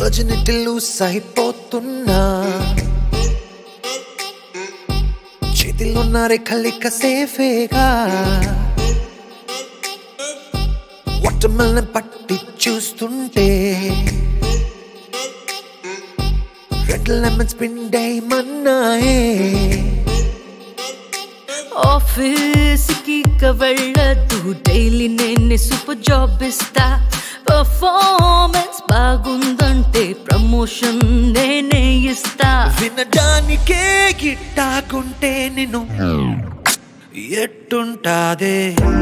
virginity loose అయిపోతున్నా చేతిలో రేఖలిక సేఫేగా వాటర్మెల్ని పట్టి చూస్తుంటే రెడ్ లెమన్స్ పిండేయమన్నాయే ఆఫీస్కి వెళ్ళదు డైలీ నేనే సూపర్ జాబ్ ఇస్తా పర్ఫార్మెన్స్ బాగుందంటే ప్రమోషన్ నేనే ఇస్తా వినడానికే గిట్టాకుంటే నిన్ను ఎట్టుంటాదే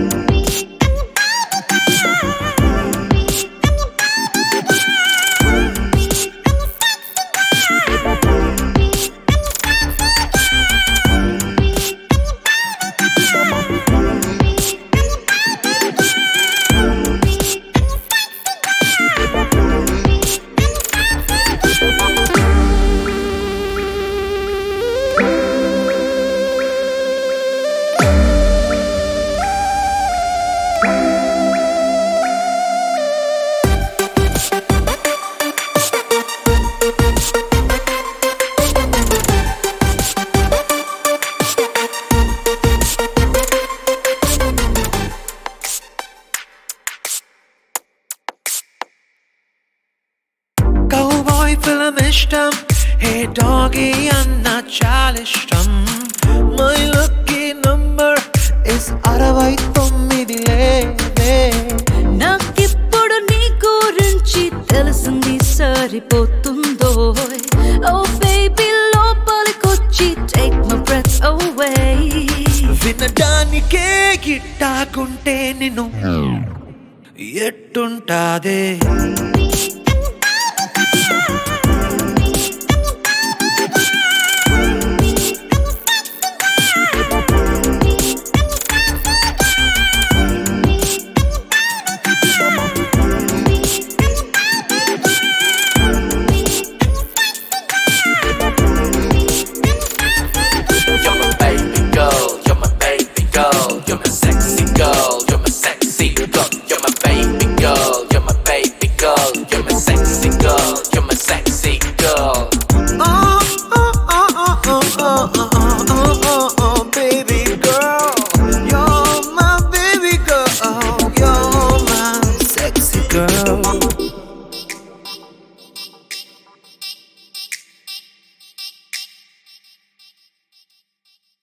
కౌబాయ్ ఫిల్మ్ ఇష్టం హే డాగీ అన్న చాలా ఇష్టం మై లక్కీ నంబర్ ఇస్ అరవై తొమ్మిది లేదే నాకిప్పుడు నీ గురించి తెలిసింది సరిపోతుందో ఓ బేబీ లోపలికొచ్చి టేక్ మై బ్రెత్ అవే వినడానికే గిట్టాకుంటే నిన్ను ఎట్టుంటాదే